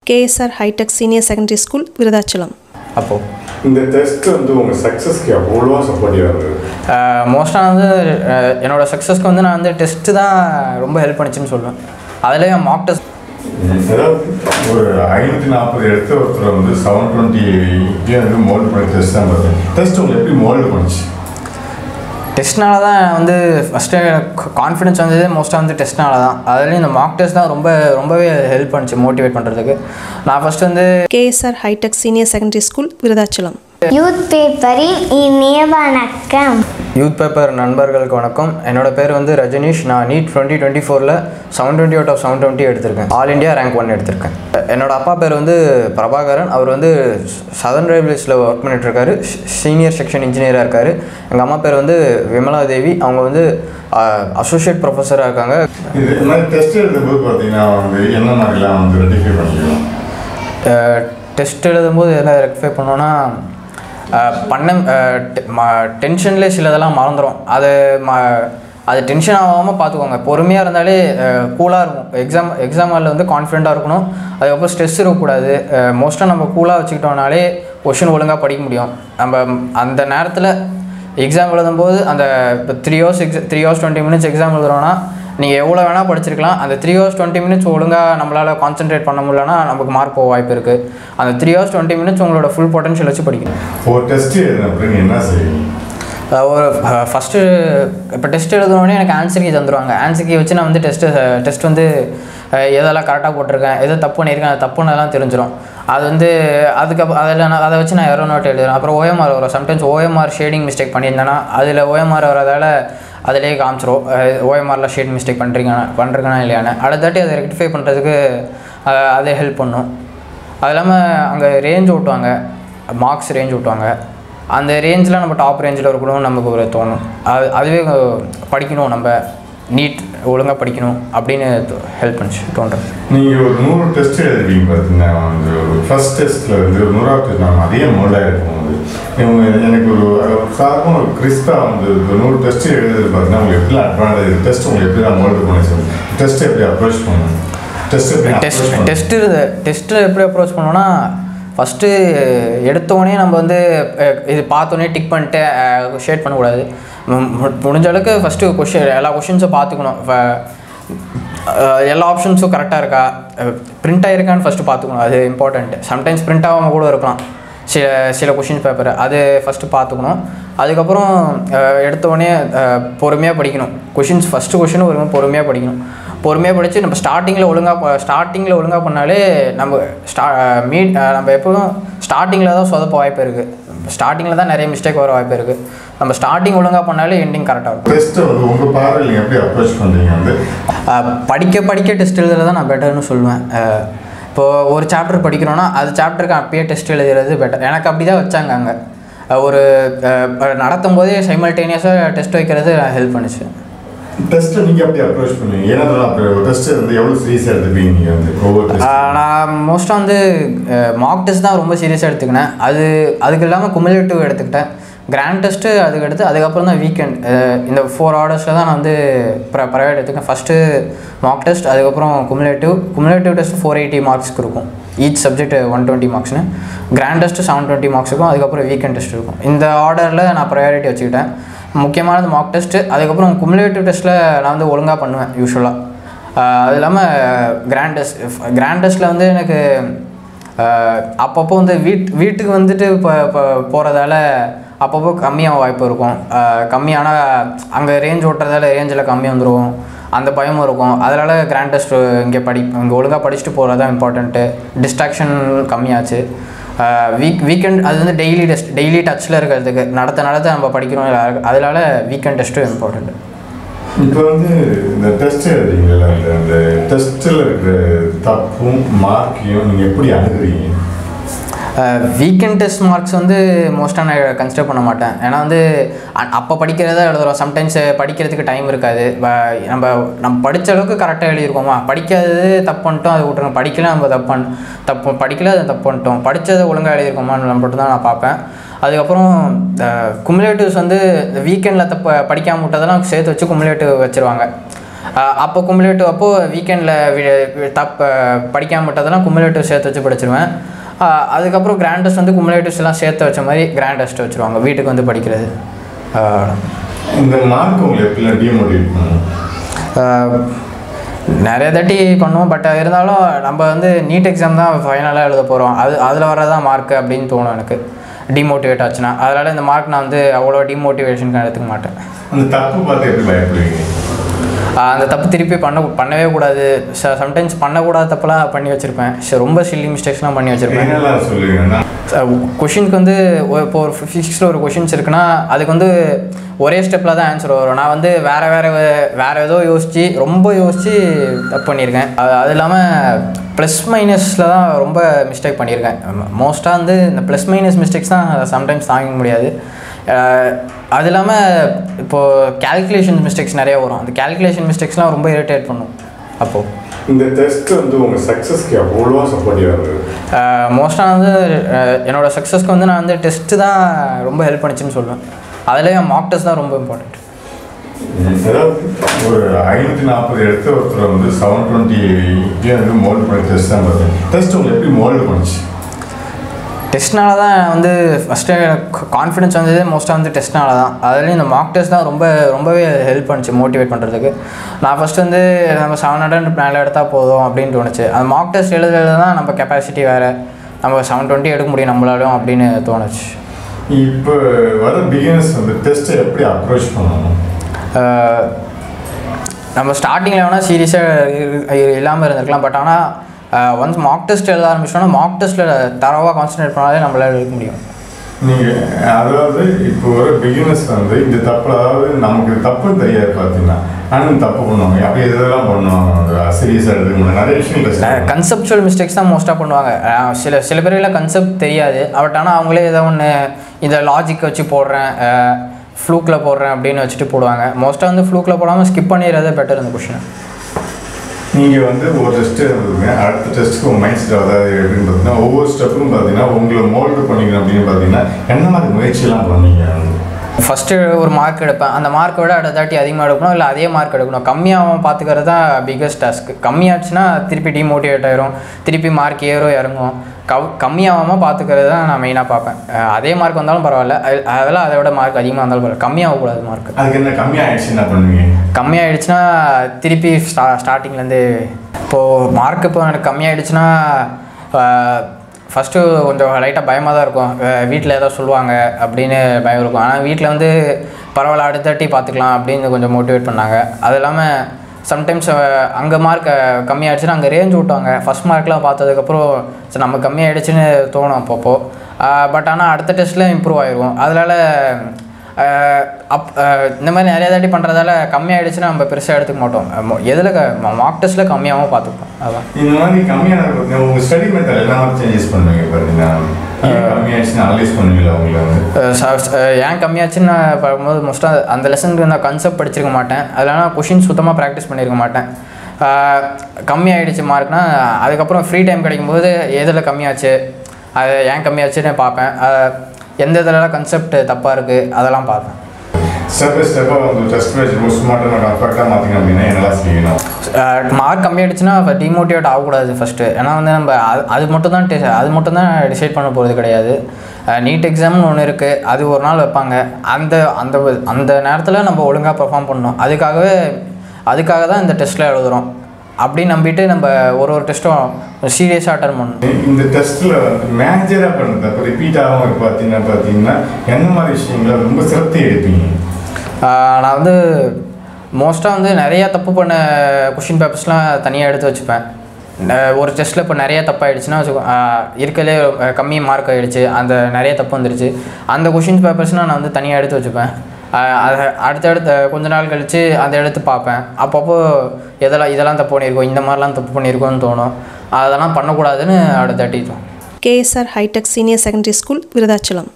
KSR hitech senior secondary school Virudhachalam அப்போது இந்த test வந்து உங்கள் சக்ஸஸ்க்கு எவ்வளோ சப்போர்ட்டிவாக இருந்தது மோஸ்ட்டாக வந்து அஹ், என்னோட சக்ஸஸ்க்கு வந்து நான் வந்து டெஸ்ட்டு தான் ரொம்ப ஹெல்ப் பண்ணிச்சுன்னு சொல்லுவேன் அதுலேயே மாக் டெஸ்ட் அதாவது ஒரு ஐநூற்றி நாற்பது எடுத்து ஒருத்தர் வந்து செவன் டுவெண்ட்டி வந்து மோல்டு பண்ணி டெஸ்ட் தான் பார்த்தேன் டெஸ்ட் உங்களுக்கு எப்படி மோல்டு பண்ணுச்சு டெஸ்ட்னால தான் வந்து ஃபஸ்ட்டு கான்ஃபிடன்ஸ் வந்தது மோஸ்ட்டாக வந்து டெஸ்ட்னால தான் அதுலேயும் இந்த மாக் டெஸ்ட் தான் ரொம்ப ரொம்பவே ஹெல்ப் பண்ணுச்சு மோட்டிவேட் பண்ணுறதுக்கு நான் ஃபஸ்ட்டு வந்து KSR hitech senior secondary school Virudhachalam youth பேப்பரின் இனிய வணக்கம் யூத் பேப்பர் நண்பர்களுக்கு வணக்கம் என்னோட பேர் வந்து ரஜினிஷ் நான் நீட் டுவெண்ட்டி டுவெண்ட்டி ஃபோரில் seven twenty out of seven twenty எடுத்திருக்கேன் ஆல் இந்தியா ரேங்க் ஒன் எடுத்திருக்கேன் என்னோட அப்பா பேர் வந்து பிரபாகரன் அவர் வந்து சதர்ன் ரயில்வேஸில் ஒர்க் பண்ணிட்டு இருக்காரு சீனியர் செக்ஷன் இன்ஜினியராக இருக்காரு எங்கள் அம்மா பேர் வந்து விமலா தேவி அவங்க வந்து அசோசியேட் ப்ரொஃபஸராக இருக்காங்க இது இந்த மாதிரி டெஸ்ட் எழுதும்போது பார்த்தீங்கன்னா வந்து என்ன மாதிரிலாம் வந்து ரெட்டிஃபை பண்ணிக்கலாம் டெஸ்ட் எழுதும்போது எல்லாம் ரெக்டிஃபை பண்ணோன்னா அஹ், பண்ண டென்ஷன்லேயே சிலதெல்லாம் மறந்துடும் அது ம அது டென்ஷன் ஆகாமல் பார்த்துக்கோங்க பொறுமையாக இருந்தாலே கூலாக இருக்கும் எக்ஸாம் எக்ஸாம் ஹாலில் வந்து கான்ஃபிடண்ட்டாக இருக்கணும் அதுக்கப்புறம் ஸ்ட்ரெஸ் இருக்கக்கூடாது மோஸ்ட்டாக நம்ம கூலாக வச்சுக்கிட்டோம்னாலே கொஷின் ஒழுங்காக படிக்க முடியும் நம்ம அந்த நேரத்தில் எக்ஸாம் எழுதும்போது அந்த இப்போ த்ரீ ஹவர்ஸ் எக்ஸா three hours twenty minutes exam எழுதுறோன்னா நீங்கள் எவ்வளோ வேணால் படிச்சிருக்கலாம் அந்த த்ரீ ஹவர்ஸ் டுவெண்ட்டி மினிட்ஸ் ஒழுங்காக நம்மளால் கான்சென்ட்ரேட் பண்ண முடியலன்னா நமக்கு மார்க் போக வாய்ப்பு இருக்குது அந்த த்ரீ ஹவர்ஸ் டுவெண்ட்டி மினிட்ஸ் உங்களோட ஃபுல் பொட்டன்ஷியல் வச்சு படிக்கணும் ஒரு டெஸ்ட் எழுதின பிறகு என்ன செய்வீங்க அஹ் ஒரு ஃபஸ்ட்டு இப்போ டெஸ்ட் எழுதுனோடனே எனக்கு ஆன்சர் கீ தந்துடுவாங்க ஆன்சர் கீ வச்சு நான் வந்து டெஸ்ட்டு டெஸ்ட் வந்து அஹ் எதெல்லாம் கரெக்டாக போட்டிருக்கேன் எது தப்பு பண்ணியிருக்கேன் அது தப்புன்னெல்லாம் தெரிஞ்சிடும் அது வந்து அதுக்கப்புறம் அதில் நான் அதை வச்சு நான் எரோ நோட் எழுதுறேன் அப்புறம் ஓஎம்ஆர் வரும் சம்டைம்ஸ் ஓஎம்ஆர் ஷேடிங் மிஸ்டேக் பண்ணியிருந்தேன்னா அதில் ஓஎம்ஆர் வரதால அதிலேயே காமிச்சிரும் ஓஎம்ஆரில் ஷேட் மிஸ்டேக் பண்ணுறீங்க பண்ணுறீங்கன்னா இல்லையான்னு அடுத்தாட்டி அதை ரெக்டிஃபை பண்ணுறதுக்கு அதை ஹெல்ப் பண்ணும் அது இல்லாமல் அங்கே ரேஞ்ச் ஓட்டுவாங்க மார்க்ஸ் ரேஞ்ச் ஓட்டுவாங்க அந்த ரேஞ்சில் நம்ம டாப் ரேஞ்சில் இருக்கணும்னு நமக்கு ஒரு தோணும் அது அதுவே படிக்கணும் நம்ம நீட் ஒழுங்காக படிக்கணும் அப்படின்னு ஹெல்ப் பண்ணுச்சு தோன்றது நீங்கள் ஒரு நூறு டெஸ்ட் எழுதுவீங்க பார்த்தீங்கன்னா வந்து ஒரு ஃபர்ஸ்ட் டெஸ்ட்டில் வந்து ஒரு நூறாவது டெஸ்ட் நம்ம அதே மோல்டாக இருக்கும் வந்து இவங்க எனக்கு ஒரு சாதாரண ஒரு கிறிஸ்பா வந்து ஒரு நூறு டெஸ்ட் எழுதுறது பார்த்தீங்கன்னா உங்களுக்கு எப்படி அட்வான்டேஜ் டெஸ்ட் உங்களுக்கு எப்படி தான் மோல்டு பண்ணி சொல்லுங்கள் டெஸ்ட் எப்படி அப்ரோச் பண்ணணும் டெஸ்ட் எப்படி டெஸ்ட் approach பண்ணணும்? டெஸ்ட்டு டெஸ்ட்டில் எப்படி அப்ரோச் பண்ணோன்னா ஃபஸ்ட்டு எடுத்தோடனே நம்ம வந்து அஹ், இது பார்த்தோன்னே டிக் பண்ணிட்டு ஷேட் பண்ணக்கூடாது மு- மு- முடிஞ்ச அளவுக்கு ஃபஸ்ட்டு கொஷின் எல்லா கொஷின்ஸும் பார்த்துக்கணும் இப்போ எல்லா ஆப்ஷன்ஸும் கரெக்டாக இருக்கா பிரிண்ட் ஆகிருக்கான்னு ஃபஸ்ட்டு பார்த்துக்கணும் அது இம்பார்ட்டண்ட் சம்டைம்ஸ் பிரிண்ட் ஆகாமல் கூட இருக்கலாம் சில சில கொஷின் பேப்பர் அது ஃபஸ்ட்டு பார்த்துக்கணும் அதுக்கப்புறம் அஹ், எடுத்தோடனே பொறுமையாக படிக்கணும் கொஷின்ஸ் ஃபஸ்ட்டு கொஷின் ஒரு பொறுமையாக படிக்கணும் பொறுமையாக படித்து நம்ம ஸ்டார்டிங்கில் ஒழுங்காக ஸ்டார்டிங்கில் ஒழுங்காக பண்ணாலே நம்ம ஸ்டா மீட் நம்ம எப்போதும் ஸ்டார்டிங்கில் தான் சொதப்ப வாய்ப்பு இருக்குது ஸ்டார்டிங்கில் தான் நிறைய மிஸ்டேக் வர வாய்ப்பு இருக்குது நம்ம ஸ்டார்டிங் ஒழுங்காக பண்ணாலே எண்டிங் கரெக்டாக இருக்கும் டெஸ்ட்டை வந்து உங்கள் பார்வையில் நீங்கள் எப்படி அப்ரோச் பண்ணுறீங்க வந்து அஹ் படிக்க படிக்க டெஸ்ட் எழுதுறது தான் நான் பெட்டர்னு சொல்லுவேன் அஹ் இப்போது ஒரு சாப்டர் படிக்கிறோன்னா அது சாப்டருக்கு அப்பயே டெஸ்ட் எழுதுறது பெட்டர் எனக்கு அப்படி தான் வச்சாங்க அங்கே அஹ் ஒரு அஹ் நடத்தும் போதே சைமல்டேனியஸாக டெஸ்ட் வைக்கிறது ஹெல்ப் பண்ணுச்சு டெஸ்ட்டை நீங்கள் எப்படி அப்ரோச் பண்ணுவீங்க ஏன்னா அப்போ டெஸ்ட் வந்து எவ்வளோ சீரியஸாக எடுத்துப்பீங்க நீங்கள் வந்து ஒவ்வொரு டெஸ்ட் ஆஹ் நான் மோஸ்ட்டாக வந்து மார்க் டெஸ்ட் தான் ரொம்ப சீரியஸாக எடுத்துக்கினேன் அது அதுக்கு இல்லாமல் குமுலேட்டிவ் எடுத்துக்கிட்டேன் கிராண்ட் டெஸ்ட்டு அதுக்கு எடுத்து அதுக்கப்புறம் தான் வீக்கெண்ட் இந்த ஃபோர் ஆர்டர்ஸில் தான் நான் வந்து ப்ர ப்ரைவேட் எடுத்துக்கேன் ஃபஸ்ட்டு மார்க் டெஸ்ட் அதுக்கப்புறம் cumulative cumulative test four eighty மார்க்ஸ்க்கு இருக்கும் ஈச் சப்ஜெக்ட் ஒன் டுவெண்ட்டி மார்க்ஸ்னு grand test seven twenty marks இருக்கும் அதுக்கப்புறம் வீக்கெண்ட் டெஸ்ட் இருக்கும் இந்த ஆர்டரில் நான் ப்ரையாரிட்டி வச்சுக்கிட்டேன் முக்கியமானது மார்க் டெஸ்ட்டு அதுக்கப்புறம் குமுலேட்டிவ் டெஸ்ட்டில் நான் வந்து ஒழுங்காக பண்ணுவேன் யூஸ்வலாக ஆஹ் அது இல்லாமல் கிராண்ட் டெஸ்ட் கிராண்ட் டெஸ்ட்டில் வந்து எனக்கு ஆஹ் அப்பப்போ வந்து வீட் வீட்டுக்கு வந்துட்டு இப்போ இப்போ போகிறதால அப்பப்போ கம்மியாக வாய்ப்பு இருக்கும் ஆஹ் கம்மியான அங்கே ரேஞ்ச் ஓட்டுறதால ரேஞ்சில் கம்மி வந்துடும் அந்த பயமும் இருக்கும் அதனால் கிராண்ட் டெஸ்ட் இங்கே படி இங்கே ஒழுங்காக படிச்சுட்டு போகிறது தான் இம்பார்ட்டண்ட்டு டிஸ்ட்ராக்ஷன் கம்மியாச்சு வீக் வீக்கெண்ட் அது வந்து டெய்லி டெஸ்ட் டெய்லி டச்சில் இருக்கிறதுக்கு நடத்த நடத்த நம்ம படிக்கிறோம் அதனால வீக்கெண்ட் டெஸ்ட்டும் இம்பார்ட்டண்ட்டு இப்போ வந்து இந்த டெஸ்ட் எழுதுறீங்களா அந்த அந்த டெஸ்ட்டில் இருக்கிற தப்பும் மார்க்கையும் நீங்கள் எப்படி அணுகுறீங்க வீக்கெண்ட் டெஸ்ட் மார்க்ஸ் வந்து மோஸ்ட்டாக நான் கன்சிடர் பண்ண மாட்டேன் ஏன்னா வந்து அ- அப்போ படிக்கிறதா எழுதுறோம் சம்டைம்ஸ் படிக்கிறதுக்கு டைம் இருக்காது வ- நம்ம நம்ம படித்த அளவுக்கு கரெக்டாக எழுதியிருக்கோமா படிக்காதது தப்பு பண்ணிட்டோம் அதை விட்டுருங்க படிக்கல நம்ம தப்பு பண்ண தப்பு படிக்கல அதை தப்பு பண்ணிட்டோம் படித்ததை ஒழுங்காக எழுதியிருக்கோமான்னு மட்டும் தான் நான் பார்ப்பேன் அதுக்கப்புறம் குமுலேட்டிவ்ஸ் வந்து வீக்கெண்டில் தப்பு படிக்காம விட்டதெல்லாம் சேர்த்து வச்சு குமுலேட்டிவ் வச்சுருவாங்க அப்போ குமுலேட்டிவ் அப்போது வீக்கெண்டில் தப் படிக்காம விட்டதெல்லாம் குமுலேட்டிவ் சேர்த்து வச்சு படிச்சிருவேன் ஆஹ் அதுக்கப்புறம் கிராண்ட் டெஸ்ட் வந்து குமுலேட்டிவ்ஸ் எல்லாம் சேர்த்து வச்ச மாதிரி கிராண்ட் டெஸ்ட் வச்சுருவாங்க வீட்டுக்கு வந்து படிக்கிறது ஆஹ் இந்த மார்க் உங்களை எப்படிலாம் டிமோட்டிவேட் பண்ணும் ஆஹ் நிறைய தாட்டி பண்ணுவோம் பட் இருந்தாலும் நம்ம வந்து நீட் எக்ஸாம் தான் ஃபைனலாக எழுத போகிறோம் அது அதில் வரதான் மார்க் அப்படின்னு தோணும் எனக்கு டிமோட்டிவேட் ஆச்சுன்னா அதனால் இந்த மார்க் நான் வந்து அவ்வளோ டிமோட்டிவேஷனுக்கு எடுத்துக்க மாட்டேன் அந்த தப்பு பார்த்து எப்படி பயப்படுவீங்க ஆஹ் அந்த தப்பு திருப்பி பண்ண பண்ணவே கூடாது ச சம்டைம்ஸ் பண்ணக்கூடாத தப்பெல்லாம் பண்ணி வச்சுருப்பேன் ச- ரொம்ப சில்லி மிஸ்டேக்ஸ்லாம் பண்ணி வச்சுருப்பேன் என்னெல்லாம் சொல்லுவீங்கன்னா கொஷினுக்கு வந்து ஒரு- இப்போ ஒரு ஃபிசிக்ஸில் ஒரு கொஷின்ஸ் இருக்குன்னா அதுக்கு வந்து ஒரே ஸ்டெப்பில் தான் ஆன்சர் வரும் நான் வந்து வேறு வேறு வேறு ஏதோ யோசித்து ரொம்ப யோசித்து தப்பு பண்ணியிருக்கேன் அது அது இல்லாமல் ப்ளஸ் மைனஸில் தான் ரொம்ப மிஸ்டேக் பண்ணியிருக்கேன் மோஸ்ட்டாக வந்து இந்த ப்ளஸ் மைனஸ் மிஸ்டேக்ஸ் தான் சம்டைம்ஸ் தாங்கிக்க முடியாது அஹ் அது இல்லாமல் இப்போது கேல்குலேஷன் மிஸ்டேக்ஸ் நிறைய வரும் அந்த கேல்குலேஷன் மிஸ்டேக்ஸ்லாம் ரொம்ப இரிட்டேட் பண்ணும் அப்போது இந்த டெஸ்ட் வந்து உங்கள் சக்ஸஸ்க்கு அவ்வளோவா சப்போர்ட்டிவாக இருக்குது மோஸ்ட்டாக வந்து அஹ், என்னோட சக்ஸஸ்க்கு வந்து நான் வந்து டெஸ்ட்டு தான் ரொம்ப ஹெல்ப் பண்ணிச்சுன்னு சொல்லுவேன் அதுலேயும் மாக் டெஸ்ட் தான் ரொம்ப இம்பார்ட்டண்ட் அதாவது ஒரு ஐநூற்றி நாற்பது எடுத்து ஒருத்தர் வந்து செவன் டுவெண்ட்டி வந்து மோல்டு பண்ணி டெஸ்ட் தான் பார்த்தேன் டெஸ்ட் உங்களை எப்படி மோல்டு பண்ணுச்சு டெஸ்ட்னால தான் வந்து ஃபஸ்ட்டு கான்ஃபிடன்ஸ் வந்தது மோஸ்ட்டாக வந்து டெஸ்ட்னால தான் அதுலேயும் இந்த மாக் டெஸ்ட் தான் ரொம்ப ரொம்பவே ஹெல்ப் பண்ணுச்சு மோட்டிவேட் பண்ணுறதுக்கு நான் ஃபஸ்ட்டு வந்து நம்ம செவன் ஹண்ட்ரட் மேலே எடுத்தால் போதும் அப்படின்னு தோணுச்சு அந்த மாக் டெஸ்ட் எழுத எழுத தான் நம்ம கெப்பாசிட்டி வேறு நம்ம செவன் டுவெண்ட்டி எடுக்க முடியும் நம்மளாலும் அப்படின்னு தோணுச்சு இப்போ வர பிகினர்ஸ் வந்து டெஸ்ட்டை எப்படி அப்ரோச் பண்ணணும் அஹ் நம்ம ஸ்டார்டிங்கில் வேணால் சீரியஸாக இல்லாமல் இருந்திருக்கலாம் பட் ஆனால் ஒன்ஸ் மாக் டெஸ்ட் எழுத ஆரம்பிச்சோன்னா மாக் டெஸ்ட்டில் தரவாக கான்சன்ட்ரேட் பண்ணாலே நம்மளால எடுக்க முடியும் நீங்கள் அதாவது இப்போ வர பிகினர்ஸ் வந்து இந்த தப்பு அதாவது நமக்கு இது தப்புன்னு தெரியாது பார்த்தீங்கன்னா ஆனால் இந்த தப்பு பண்ணுவாங்க அப்போ இதெல்லாம் பண்ணுவாங்க சீரியஸாக எடுத்துக்க முடியும் நிறைய விஷயம் test கன்செப்சுவல் மிஸ்டேக்ஸ் தான் மோஸ்ட்டாக பண்ணுவாங்க அஹ் சில சில பேருக்குலாம் கன்செப்ட் தெரியாது பட் ஆனால் அவங்களே ஏதோ ஒன்று இந்த லாஜிக் வச்சு போடுறேன் ஃப்ளூக்கில் போடுறேன் அப்படின்னு வச்சுட்டு போடுவாங்க மோஸ்ட்டாக வந்து ஃப்ளூக்கில் போடாமல் ஸ்கிப் பண்ணிடுறதே பெட்டர் இந்த கொஷினை நீங்கள் வந்து ஒரு டெஸ்ட்டு இருந்ததுங்க அடுத்த டெஸ்ட்டுக்கு உங்கள் மைண்ட் செட் அதாவது எப்படின்னு பார்த்தீங்கன்னா ஒவ்வொரு ஸ்டெப்புக்கும் பார்த்தீங்கன்னா உங்களை மோல்டு பண்ணிக்கணும் அப்படின்னு பார்த்தீங்கன்னா என்ன மாதிரி முயற்சியெல்லாம் பண்ணீங்க ஃபஸ்ட்டு ஒரு மார்க் எடுப்பேன் அந்த மார்க்கை விட அடுத்த தாட்டி அதிகமாக எடுக்கணும் இல்லை அதே மார்க் எடுக்கணும் கம்மியாகவும் பார்த்துக்கிறது தான் பிக்கஸ்ட் டாஸ்க்கு கம்மியாச்சுன்னா திருப்பி டிமோட்டிவேட் ஆயிரும் திருப்பி மார்க் ஏறும் இறங்கும் கவ் கம்மியாகாமல் பார்த்துக்கிறது தான் நான் மெயினாக பார்ப்பேன் அஹ் அதே மார்க் வந்தாலும் பரவாயில்ல அது- அதெல்லாம் அதை விட மார்க் அதிகமாக இருந்தாலும் பரவாயில்ல கம்மியாகக்கூடாது மார்க் அதுக்கு என்ன கம்மியாகிடுச்சு என்ன பண்ணுவீங்க கம்மியாயிடுச்சுன்னா திருப்பி ஸ்டா ஸ்டார்டிங்லேருந்து இப்போது மார்க் இப்போ எனக்கு கம்மியாயிடுச்சுன்னா ஃபஸ்ட்டு கொஞ்சம் லைட்டாக பயமாக தான் இருக்கும் வீட்டில் ஏதோ சொல்லுவாங்க அப்படின்னு பயம் இருக்கும் ஆனால் வீட்டில் வந்து பரவாயில்ல அடுத்த தாட்டி பார்த்துக்கலாம் அப்படின்னு கொஞ்சம் மோட்டிவேட் பண்ணாங்க அது இல்லாமல் சம்டைம்ஸ் அங்கே மார்க் கம்மியாயிடுச்சுன்னா அங்கே ரேஞ்ச் விட்டாங்க ஃபஸ்ட் மார்க்லாம் பார்த்ததுக்கப்புறம் சரி நம்ம கம்மியாயிடுச்சுன்னு தோணும் அப்பப்போ பட் ஆனால் அடுத்த டெஸ்ட்டில் இம்ப்ரூவ் ஆயிடுவோம் அதனால் அஹ் அப் அஹ் இந்த மாதிரி நிறைய தாட்டி பண்ணுறதால கம்மியாயிடுச்சுன்னா நம்ம பெருசாக எடுத்துக்க மாட்டோம் மொ- எதில் மார்க் டெஸ்ட்டில் கம்மியாகவும் பார்த்துப்போம் அதான் இந்த மாதிரி கம்மியான பார்த்தீங்கன்னா உங்கள் ஸ்டடி மெத்தட் என்ன மாதிரி சேஞ்சஸ் பண்ணுவீங்க பார்த்தீங்கன்னா ஏன் கம்மியாயிடுச்சுன்னு அனலைஸ் பண்ணுவீங்களா உங்களை வந்து அஹ் ச- ச- ஏன் கம்மியாச்சுன்னு நான் பார்க்கும்போது மோஸ்ட்டாக அந்த லெசனுக்கு நான் கன்செப்ட் படிச்சிருக்க மாட்டேன் அதனால கொஷின் சுத்தமாக ப்ராக்டிஸ் பண்ணியிருக்க மாட்டேன் அஹ் கம்மியாயிடுச்சு மார்க்னா அதுக்கப்புறம் ஃப்ரீ டைம் கிடைக்கும்போது எதில் கம்மியாச்சு அது ஏன் கம்மியாச்சுன்னு பார்ப்பேன் அஹ் எந்த இதிலலாம் கன்செப்ட் தப்பாக இருக்குது அதெல்லாம் பார்ப்பேன் ஸ்டெப் பை ஸ்டெப்பாக வந்து டெஸ்ட் பேஜ் ரொம்ப ஸ்மார்ட்டாக கம்ஃபர்ட்டாக மாற்றிங்க அப்படின்னா என்னெல்லாம் செய்யணும் மார்க் கம்மியாயிடுச்சுன்னா டிமோட்டிவேட் ஆகக்கூடாது ஃபஸ்ட்டு ஏன்னா வந்து நம்ம அது அது மட்டும் தான் டெ அது மட்டும் தான் டிசைட் பண்ண போகிறது கிடையாது நீட் எக்ஸாம்னு ஒன்று இருக்குது அது ஒரு நாள் வைப்பாங்க அந்த அந்த அந்த நேரத்தில் நம்ம ஒழுங்காக பெர்ஃபார்ம் பண்ணணும் அதுக்காகவே அதுக்காக தான் இந்த டெஸ்ட்டில் எழுதுகிறோம் அப்படின்னு நம்பிட்டு நம்ம ஒரு ஒரு டெஸ்ட்டும் சீரியஸாக அட்டன் பண்ணணும் இந்த டெஸ்ட்டில் வந்து மேஜராக பண்ணுறது அப்போ ரிப்பீட் ஆகாமல் பார்த்தீங்கன்னா பார்த்தீங்கன்னா என்ன மாதிரி விஷயங்களை ரொம்ப சிரத்தை எடுப்பீங்க ஆஹ் நான் வந்து மோஸ்ட்டாக வந்து நிறையா தப்பு பண்ண கொஷின் பேப்பர்ஸ்லாம் தனியாக எடுத்து வச்சுப்பேன் ந- ஒரு டெஸ்ட்டில் இப்போ நிறைய தப்பாயிடுச்சுன்னா வச்சுக்கோ இருக்கலே கம்மி மார்க் ஆகிடுச்சு அந்த நிறைய தப்பு வந்துருச்சு அந்த கொஷின் பேப்பர்ஸ்னால் நான் வந்து தனியாக எடுத்து வச்சுப்பேன் ஆஹ் அதை அடுத்தடுத்த கொஞ்ச நாள் கழித்து அதை எடுத்து பார்ப்பேன் அப்பப்போ எதெல்லாம் இதெல்லாம் தப்பு பண்ணியிருக்கோம் இந்த மாதிரிலாம் தப்பு பண்ணியிருக்கோன்னு தோணும் அதெல்லாம் பண்ணக்கூடாதுன்னு அடுத்த தட்டி தோணும் KSR hitech senior secondary school Virudhachalam